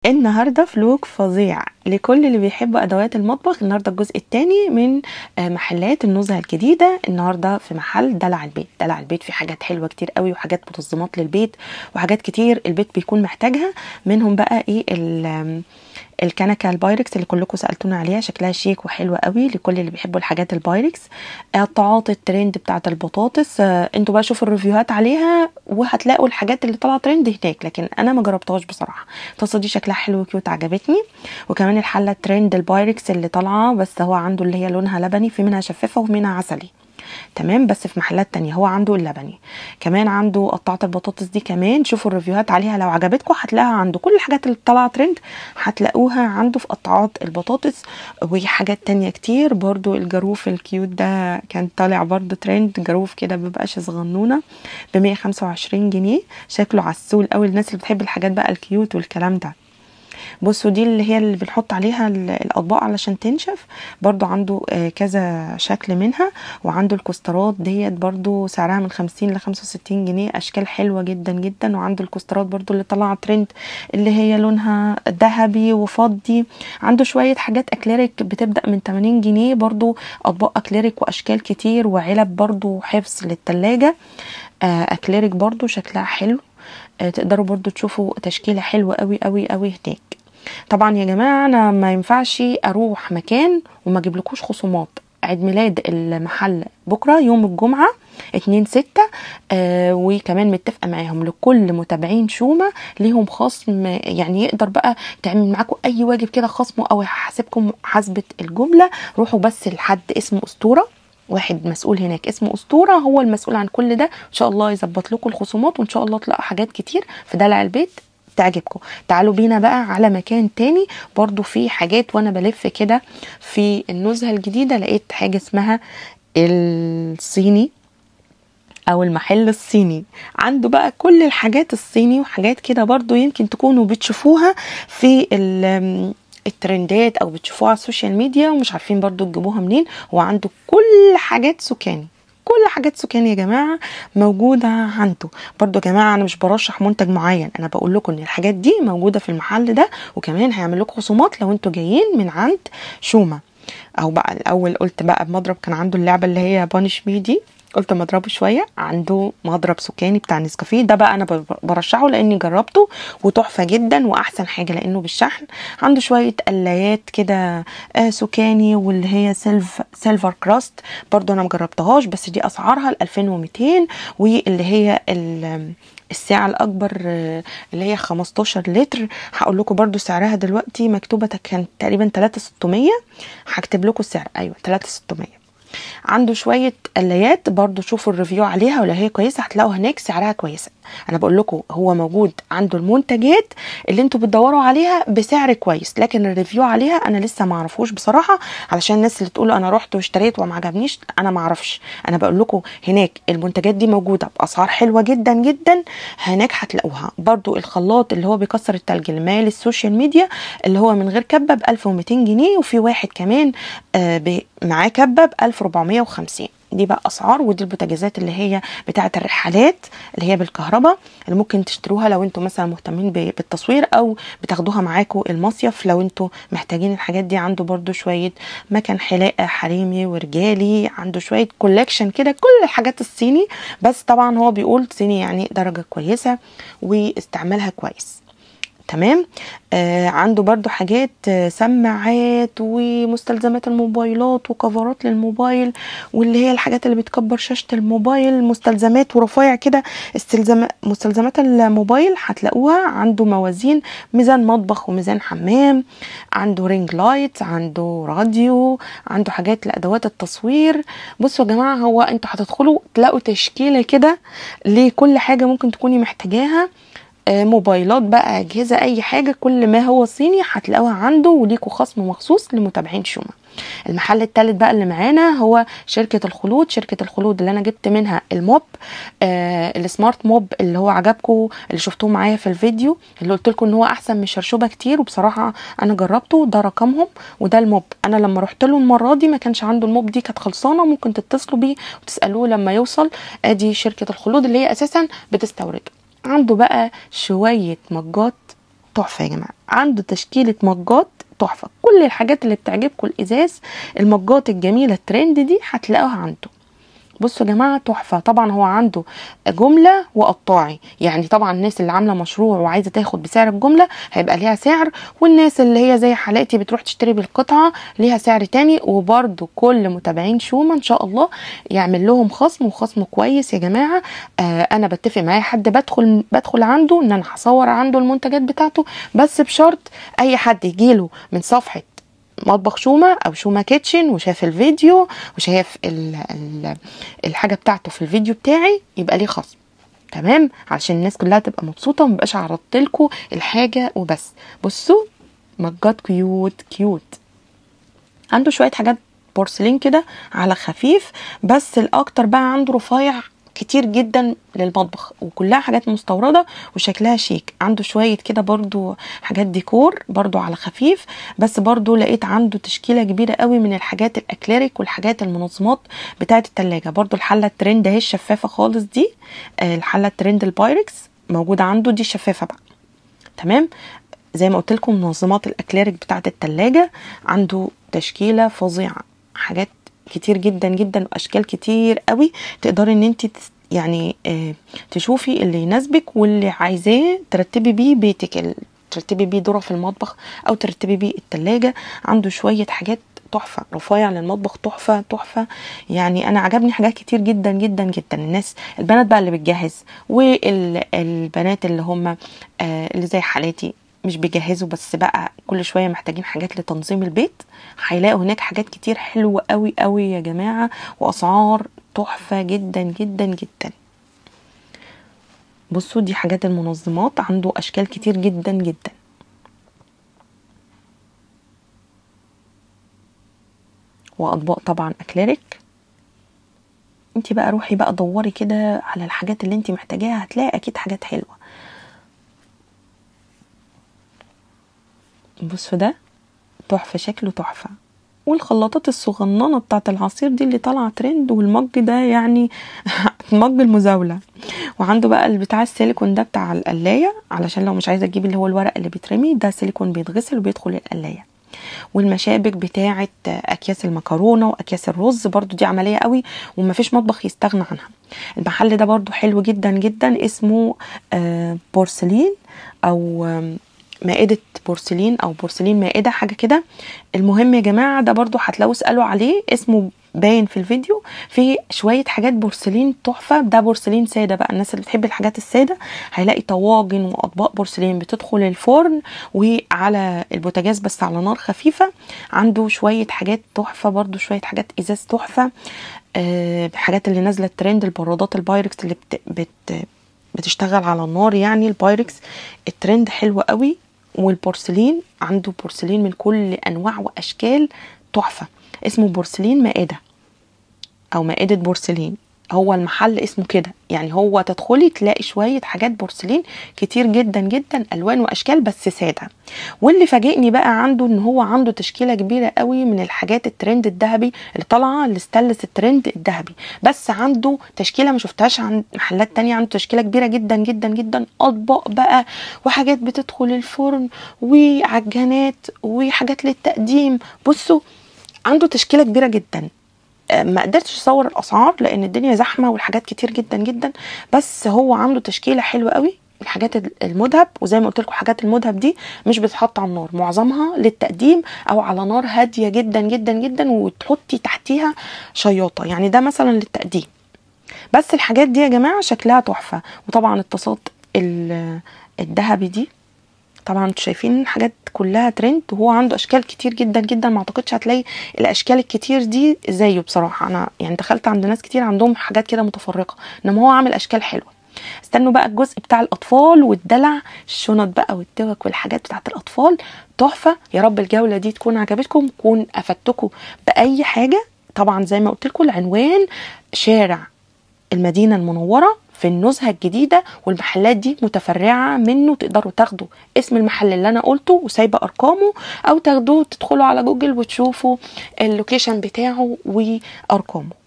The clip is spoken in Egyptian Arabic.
النهارده فلوج فظيع لكل اللي بيحبوا ادوات المطبخ النهارده الجزء الثاني من آه، محلات النزهه الجديده النهارده في محل دلع البيت دلع البيت في حاجات حلوه كتير قوي وحاجات منظمات للبيت وحاجات كتير البيت بيكون محتاجها منهم بقى ايه ال- الكنكه البايركس اللي كلكم سالتونا عليها شكلها شيك وحلوه قوي لكل اللي بيحبوا الحاجات البايركس قطعات الترند بتاعه البطاطس آه، انتوا بقى شوفوا الريفيوهات عليها وهتلاقوا الحاجات اللي طالعه ترند هناك لكن انا ما جربتهاش بصراحه الطاسه دي شكلها حلو وكيوت عجبتني وكمان الحله الترند البايركس اللي طالعه بس هو عنده اللي هي لونها لبني في منها شفافه ومنها عسلي تمام بس في محلات تانية هو عنده اللبني كمان عنده قطعة البطاطس دي كمان شوفوا الريفيوهات عليها لو عجبتكم هتلاقيها عنده كل الحاجات اللي طالعة ترند هتلاقوها عنده في قطعات البطاطس وحاجات تانية كتير برضو الجاروف الكيوت ده كان طالع برضو ترند جاروف كده بيبقاش صغنونة ب 125 جنيه شكله عسول قوي الناس اللي بتحب الحاجات بقى الكيوت والكلام ده بصوا دي اللي هي اللي بنحط عليها ال- الاطباق علشان تنشف برضو عنده آه، كذا شكل منها وعنده الكوسترات ديت برضو سعرها من 50 ل 65 جنيه اشكال حلوه جدا جدا وعنده الكوسترات برضو اللي طالعه ترند اللي هي لونها ذهبي وفضي عنده شويه حاجات اكليريك بتبدا من 80 جنيه برضو اطباق اكليريك واشكال كتير وعلب برضو حفظ للتلاجة آه، اكليريك برضو شكلها حلو آه، تقدروا برضو تشوفوا تشكيلة حلوة قوي قوي قوي هناك طبعا يا جماعة انا ما ينفعش اروح مكان وما اجيبلكوش خصومات عيد ميلاد المحل بكرة يوم الجمعة اتنين ستة آه وكمان متفقة معاهم لكل متابعين شومة ليهم خصم يعني يقدر بقى تعمل معاكم اي واجب كده خصمه او يحاسبكم حسبة الجملة روحوا بس لحد اسمه اسطورة واحد مسؤول هناك اسمه اسطوره هو المسؤول عن كل ده ان شاء الله يظبط لكم الخصومات وان شاء الله تلاقوا حاجات كتير في دلع البيت تعجبكم تعالوا بينا بقى على مكان تاني برضو في حاجات وانا بلف كده في النزهه الجديده لقيت حاجه اسمها الصيني او المحل الصيني عنده بقى كل الحاجات الصيني وحاجات كده برضو يمكن تكونوا بتشوفوها في ال- الترندات او بتشوفوها على السوشيال ميديا ومش عارفين برضو تجيبوها منين هو عنده كل حاجات سكاني كل حاجات سكان يا جماعه موجوده عنده برضو يا جماعه انا مش برشح منتج معين انا بقول لكم ان الحاجات دي موجوده في المحل ده وكمان هيعمل لكم خصومات لو انتوا جايين من عند شومه او بقى الاول قلت بقى بمضرب كان عنده اللعبه اللي هي بانش مي دي قلت مضربه شويه عنده مضرب سكاني بتاع نسكافيه ده بقى انا ب- برشحه لاني جربته وتحفه جدا واحسن حاجه لانه بالشحن عنده شويه قلايات كده آه، سكاني واللي هي سيلف سيلفر كراست برضو انا مجربتهاش بس دي اسعارها ال 2200 واللي هي ال- الساعة الأكبر آه، اللي هي 15 لتر هقول لكم برضو سعرها دلوقتي مكتوبة كان تقريبا 3600 هكتب لكم السعر أيوة 3600 عنده شويه قلايات برضو شوفوا الريفيو عليها ولو هي كويسه هتلاقوا هناك سعرها كويسه انا بقول لكم هو موجود عنده المنتجات اللي انتوا بتدوروا عليها بسعر كويس لكن الريفيو عليها انا لسه ما اعرفوش بصراحه علشان الناس اللي تقول انا رحت واشتريت وما عجبنيش انا ما اعرفش انا بقول لكم هناك المنتجات دي موجوده باسعار حلوه جدا جدا هناك هتلاقوها برضو الخلاط اللي هو بيكسر التلج اللي مال السوشيال ميديا اللي هو من غير كبه ب 1200 جنيه وفي واحد كمان آه ب- معاه كبه ب 1450 دي بقى اسعار ودي البوتاجازات اللي هي بتاعه الرحلات اللي هي بالكهرباء اللي ممكن تشتروها لو انتوا مثلا مهتمين ب- بالتصوير او بتاخدوها معاكم المصيف لو انتوا محتاجين الحاجات دي عنده برضو شويه مكن حلاقه حريمي ورجالي عنده شويه كولكشن كده كل الحاجات الصيني بس طبعا هو بيقول صيني يعني درجه كويسه واستعمالها كويس تمام آه عنده برضو حاجات آه سماعات ومستلزمات الموبايلات وكفرات للموبايل واللي هي الحاجات اللي بتكبر شاشة الموبايل مستلزمات ورفايع كده استلزام مستلزمات الموبايل هتلاقوها عنده موازين ميزان مطبخ وميزان حمام عنده رينج لايت عنده راديو عنده حاجات لادوات التصوير بصوا يا جماعه هو انتوا هتدخلوا تلاقوا تشكيله كده لكل حاجه ممكن تكوني محتاجاها آه، موبايلات بقى اجهزه اي حاجه كل ما هو صيني هتلاقوها عنده وليكوا خصم مخصوص لمتابعين شوما المحل التالت بقى اللي معانا هو شركة الخلود شركة الخلود اللي انا جبت منها الموب آه السمارت موب اللي هو عجبكم اللي شفتوه معايا في الفيديو اللي قلت لكم ان هو احسن من شرشوبة كتير وبصراحة انا جربته ده رقمهم وده الموب انا لما رحت له المرة دي ما كانش عنده الموب دي كانت خلصانة ممكن تتصلوا بيه وتسألوه لما يوصل ادي شركة الخلود اللي هي اساسا بتستورده عنده بقى شوية مجات تحفه يا جماعه عنده تشكيله مجات تحفه كل الحاجات اللي بتعجبكم الازاز المجات الجميله الترند دي هتلاقوها عنده بصوا يا جماعه تحفه طبعا هو عنده جمله وقطاعي يعني طبعا الناس اللي عامله مشروع وعايزه تاخد بسعر الجمله هيبقى ليها سعر والناس اللي هي زي حالاتي بتروح تشتري بالقطعه ليها سعر تاني وبرده كل متابعين شوما ان شاء الله يعمل لهم خصم وخصم كويس يا جماعه آه انا بتفق معايا حد بدخل بدخل عنده ان انا هصور عنده المنتجات بتاعته بس بشرط اي حد يجيله من صفحه مطبخ شومة او شومة كيتشن وشاف الفيديو وشاف ال ال الحاجة بتاعته في الفيديو بتاعي يبقى ليه خصم تمام عشان الناس كلها تبقى مبسوطة ومبقاش عرضت لكم الحاجة وبس بصوا مجات كيوت كيوت عنده شوية حاجات بورسلين كده على خفيف بس الاكتر بقى عنده رفيع كتير جدا للمطبخ وكلها حاجات مستورده وشكلها شيك عنده شويه كده برضو حاجات ديكور برضو على خفيف بس برضو لقيت عنده تشكيله كبيره قوي من الحاجات الاكليريك والحاجات المنظمات بتاعه التلاجة برضو الحله الترند اهي الشفافه خالص دي آه الحله الترند البايركس موجوده عنده دي الشفافه بقى تمام زي ما قلت لكم منظمات الاكليريك بتاعه التلاجة عنده تشكيله فظيعه حاجات كتير جدا جدا واشكال كتير قوي تقدري ان انت يعني آه تشوفي اللي يناسبك واللي عايزاه ترتبي بيه بيتك ترتبي بيه ذره في المطبخ او ترتبي بيه التلاجة عنده شويه حاجات تحفه رفيع للمطبخ تحفه تحفه يعني انا عجبني حاجات كتير جدا جدا جدا الناس البنات بقى اللي بتجهز والبنات اللي هم آه اللي زي حالاتي مش بيجهزوا بس بقى كل شويه محتاجين حاجات لتنظيم البيت هيلاقوا هناك حاجات كتير حلوه قوي قوي يا جماعه واسعار تحفه جدا جدا جدا بصوا دي حاجات المنظمات عنده اشكال كتير جدا جدا واطباق طبعا اكليريك انت بقى روحي بقى دوري كده على الحاجات اللي انت محتاجاها هتلاقي اكيد حاجات حلوه بصوا ده تحفه شكله تحفه والخلاطات الصغننه بتاعه العصير دي اللي طالعه ترند والمج ده يعني مج المزاوله وعنده بقى اللي بتاع السيليكون ده بتاع القلايه علشان لو مش عايزه تجيبي اللي هو الورق اللي بيترمي ده سيليكون بيتغسل وبيدخل القلايه والمشابك بتاعه اكياس المكرونه واكياس الرز برضو دي عمليه قوي ومفيش مطبخ يستغنى عنها المحل ده برضو حلو جدا جدا اسمه بورسلين او مائدة بورسلين أو بورسلين مائدة حاجة كده المهم يا جماعة ده برضو هتلاقوا اسألوا عليه اسمه باين في الفيديو في شوية حاجات بورسلين تحفة ده بورسلين سادة بقى الناس اللي بتحب الحاجات السادة هيلاقي طواجن وأطباق بورسلين بتدخل الفرن وعلى البوتاجاز بس على نار خفيفة عنده شوية حاجات تحفة برضو شوية حاجات إزاز تحفة أه حاجات اللي نازلة الترند البرادات البايركس اللي بت, بت بتشتغل على النار يعني البايركس الترند حلو قوي والبورسلين عنده بورسلين من كل انواع واشكال تحفه اسمه بورسلين مائده او مائده بورسلين هو المحل اسمه كده يعني هو تدخلي تلاقي شويه حاجات بورسلين كتير جدا جدا الوان واشكال بس ساده واللي فاجئني بقى عنده ان هو عنده تشكيله كبيره قوي من الحاجات الترند الذهبي اللي طالعه الستانلس الترند الذهبي بس عنده تشكيله ما شفتهاش عند محلات تانية عنده تشكيله كبيره جدا جدا جدا اطباق بقى وحاجات بتدخل الفرن وعجانات وحاجات للتقديم بصوا عنده تشكيله كبيره جدا ما قدرتش اصور الاسعار لان الدنيا زحمه والحاجات كتير جدا جدا بس هو عنده تشكيله حلوه قوي الحاجات المذهب وزي ما قلت لكم حاجات المذهب دي مش بتتحط على النار معظمها للتقديم او على نار هاديه جدا جدا جدا وتحطي تحتيها شياطه يعني ده مثلا للتقديم بس الحاجات دي يا جماعه شكلها تحفه وطبعا الطاسات الذهبي دي طبعا انتوا شايفين حاجات كلها ترند وهو عنده اشكال كتير جدا جدا ما اعتقدش هتلاقي الاشكال الكتير دي زيه بصراحه انا يعني دخلت عند ناس كتير عندهم حاجات كده متفرقه انما هو عامل اشكال حلوه استنوا بقى الجزء بتاع الاطفال والدلع الشنط بقى والتوك والحاجات بتاعت الاطفال تحفه يا رب الجوله دي تكون عجبتكم تكون افدتكم باي حاجه طبعا زي ما قلت لكم العنوان شارع المدينه المنوره في النزهه الجديده والمحلات دي متفرعه منه تقدروا تاخدوا اسم المحل اللي انا قلته وسايبه ارقامه او تاخدوه تدخلوا على جوجل وتشوفوا اللوكيشن بتاعه وارقامه